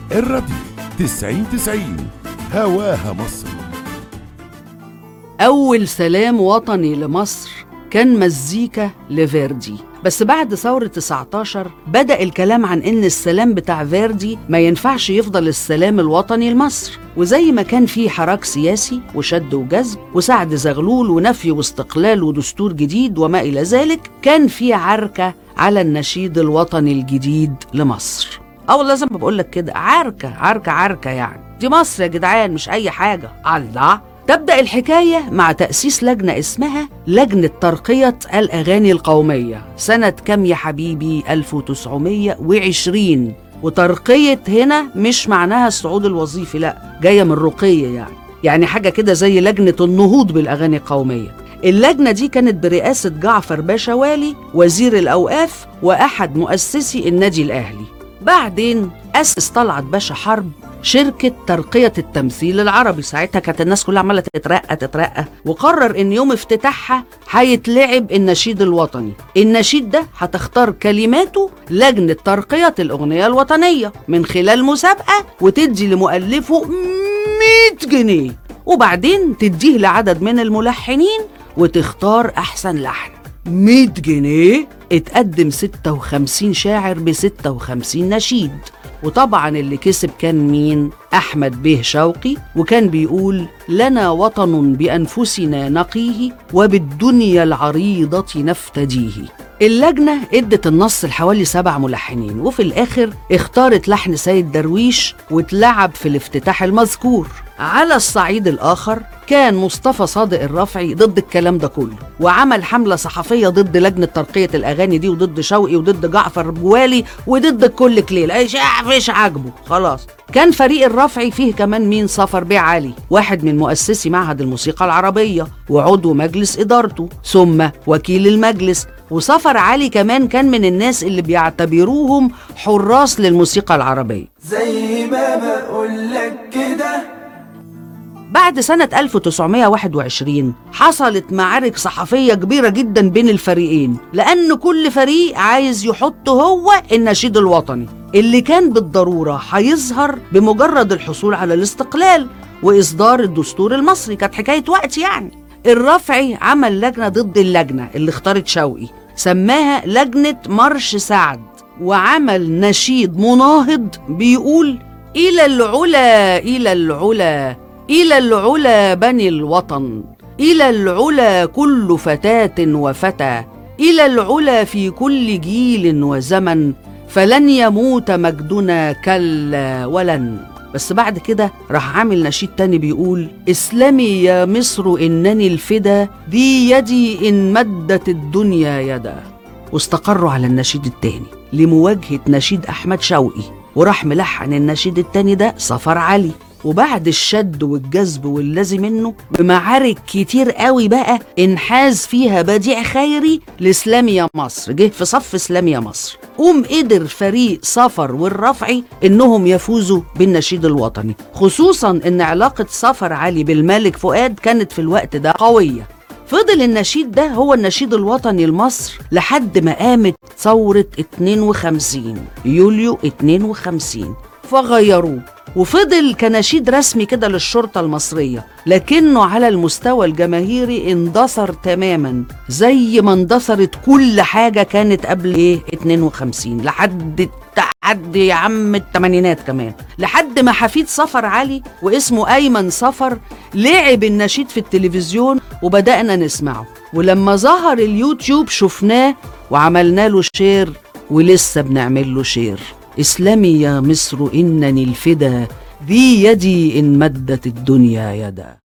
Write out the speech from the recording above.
الراديو 90 90 هواها مصر أول سلام وطني لمصر كان مزيكا لفيردي بس بعد ثورة 19 بدأ الكلام عن إن السلام بتاع فيردي ما ينفعش يفضل السلام الوطني لمصر وزي ما كان في حراك سياسي وشد وجذب وسعد زغلول ونفي واستقلال ودستور جديد وما إلى ذلك كان في عركة على النشيد الوطني الجديد لمصر اه والله زي ما بقول لك كده عركة عركة عركة يعني دي مصر يا جدعان مش أي حاجة الله تبدأ الحكاية مع تأسيس لجنة اسمها لجنة ترقية الأغاني القومية سنة كم يا حبيبي 1920 وترقية هنا مش معناها الصعود الوظيفي لا جاية من رقية يعني يعني حاجة كده زي لجنة النهوض بالأغاني القومية اللجنة دي كانت برئاسة جعفر باشا والي وزير الأوقاف وأحد مؤسسي النادي الأهلي بعدين أسس طلعت باشا حرب شركة ترقية التمثيل العربي ساعتها كانت الناس كلها عمالة تترقى تترقى وقرر إن يوم افتتاحها هيتلعب النشيد الوطني النشيد ده هتختار كلماته لجنة ترقية الأغنية الوطنية من خلال مسابقة وتدي لمؤلفه 100 جنيه وبعدين تديه لعدد من الملحنين وتختار أحسن لحن 100 جنيه اتقدم 56 شاعر ب 56 نشيد وطبعا اللي كسب كان مين؟ أحمد بيه شوقي وكان بيقول لنا وطن بأنفسنا نقيه وبالدنيا العريضة نفتديه اللجنة ادت النص لحوالي سبع ملحنين وفي الآخر اختارت لحن سيد درويش واتلعب في الافتتاح المذكور على الصعيد الآخر كان مصطفى صادق الرافعي ضد الكلام ده كله وعمل حملة صحفية ضد لجنة ترقية الأغاني دي وضد شوقي وضد جعفر بوالي وضد الكل كليل أي شيء مش عاجبه خلاص كان فريق الرافعي فيه كمان مين صفر بيه علي واحد من مؤسسي معهد الموسيقى العربية وعضو مجلس إدارته ثم وكيل المجلس وصفر علي كمان كان من الناس اللي بيعتبروهم حراس للموسيقى العربية زي ما بقولك كده بعد سنة 1921 حصلت معارك صحفية كبيرة جدا بين الفريقين لأن كل فريق عايز يحط هو النشيد الوطني اللي كان بالضرورة هيظهر بمجرد الحصول على الاستقلال وإصدار الدستور المصري كانت حكاية وقت يعني الرافعي عمل لجنة ضد اللجنة اللي اختارت شوقي سماها لجنة مرش سعد وعمل نشيد مناهض بيقول إلى العلا إلى العلا إلى العلا بني الوطن إلى العلا كل فتاة وفتى إلى العلا في كل جيل وزمن فلن يموت مجدنا كلا ولن بس بعد كده راح عامل نشيد تاني بيقول اسلمي يا مصر إنني الفدا ذي يدي إن مدت الدنيا يدا واستقروا على النشيد التاني لمواجهة نشيد أحمد شوقي وراح ملحن النشيد التاني ده صفر علي وبعد الشد والجذب واللازم منه بمعارك كتير قوي بقى انحاز فيها بديع خيري لاسلام يا مصر جه في صف اسلام يا مصر قوم قدر فريق صفر والرفعي انهم يفوزوا بالنشيد الوطني خصوصا ان علاقة صفر علي بالملك فؤاد كانت في الوقت ده قوية فضل النشيد ده هو النشيد الوطني لمصر لحد ما قامت ثورة 52 يوليو 52 فغيروه وفضل كنشيد رسمي كده للشرطة المصرية لكنه على المستوى الجماهيري اندثر تماما زي ما اندثرت كل حاجة كانت قبل ايه 52 لحد لحد يا عم التمانينات كمان لحد ما حفيد صفر علي واسمه أيمن صفر لعب النشيد في التلفزيون وبدأنا نسمعه ولما ظهر اليوتيوب شفناه وعملنا له شير ولسه بنعمل له شير اسلمي يا مصر إنني الفدا ذي يدي إن مدت الدنيا يدا